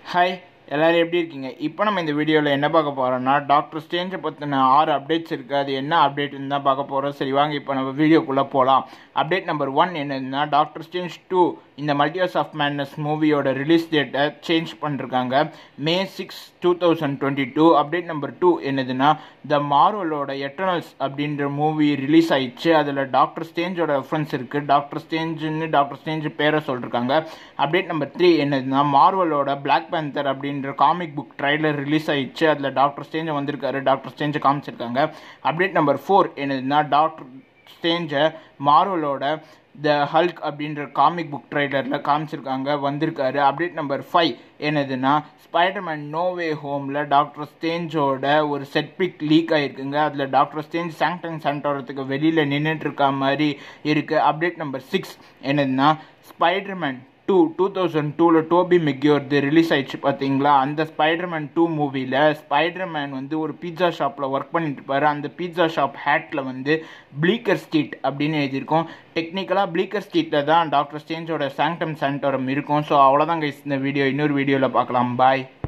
hi எல்லோரும் எப்படி இருக்கீங்க இப்போ நம்ம இந்த வீடியோவில் என்ன பார்க்க போகிறோம்னா டாக்டர் ஸ்டேஞ்சை பற்றின ஆறு அப்டேட்ஸ் இருக்குது அது என்ன அப்டேட்னு தான் பார்க்க போகிறோம் சரி வாங்க இப்போ நம்ம வீடியோக்குள்ளே போகலாம் அப்டேட் நம்பர் ஒன் என்னதுன்னா டாக்டர் ஸ்டேஞ்ச் டூ இந்த மல்டிவர்ஸ் ஆஃப் மேட்னஸ் மூவியோட ரிலீஸ் டேட்டை சேஞ்ச் பண்ணிருக்காங்க May six two thousand twenty two update number two என்னதுன்னா த மார்வலோட எட்டர்னல்ஸ் அப்படின்ற மூவி ரிலீஸ் ஆயிடுச்சு அதில் டாக்டர் ஸ்டேஞ்சோட ரெஃபரன்ஸ் இருக்குது டாக்டர் ஸ்டேஞ்சுன்னு டாக்டர் ஸ்டேஞ்ச் பேரை சொல்லிருக்காங்க அப்டேட் நம்பர் த்ரீ என்னதுன்னா மார்வலோட பிளாக் பேந்தர் அப்படின்ற காமிக் புக் ட்ரைலர் ரிலீஸ் ஆயிடுச்சு அதில் டாக்டர் ஸ்டேஞ்ச் வந்திருக்காரு டாக்டர் ஸ்டேஞ்சை காமிச்சிருக்காங்க அப்டேட் நம்பர் ஃபோர் என்னதுன்னா டாக்டர் ஸ்டேஞ்சை மார்வலோட த ஹல்க் அப்படின்ற காமிக் புக் ட்ரைலரில் காமிச்சிருக்காங்க வந்திருக்காரு அப்டேட் நம்பர் ஃபைவ் என்னதுன்னா ஸ்பைடர்மேன் நோவே ஹோமில் டாக்டர் ஸ்டேஞ்சோட ஒரு செட் பிக் லீக் ஆகிருக்குங்க அதில் டாக்டர் ஸ்டேஞ்ச் சாங்டன் சென்டோரத்துக்கு வெளியில் நின்றுட்டு இருக்க மாதிரி இருக்குது அப்டேட் நம்பர் சிக்ஸ் என்னதுன்னா ஸ்பைடர்மேன் டூ டூ தௌசண்ட் டூவில் டோபி மெக்யூர்து ரிலீஸ் ஆயிடுச்சு பார்த்தீங்களா அந்த ஸ்பைடர்மேன் டூ மூவியில் ஸ்பைடர்மேன் வந்து ஒரு பீட்சா ஷாப்பில் ஒர்க் பண்ணிட்டு இருப்பாரு அந்த பீட்சா ஷாப் ஹேட்டில் வந்து ப்ளீக்கர் ஸ்ட்ரீட் அப்படின்னு எழுதியிருக்கோம் டெக்னிக்கலாக ப்ளீக்கர் ஸ்ட்ரீட்டில் தான் டாக்டர் ஸ்டேஞ்சோட சாங்டம் சாண்டோரம் இருக்கும் ஸோ அவ்வளோதான் guys இந்த வீடியோ இன்னொரு வீடியோவில் பார்க்கலாம் பாய்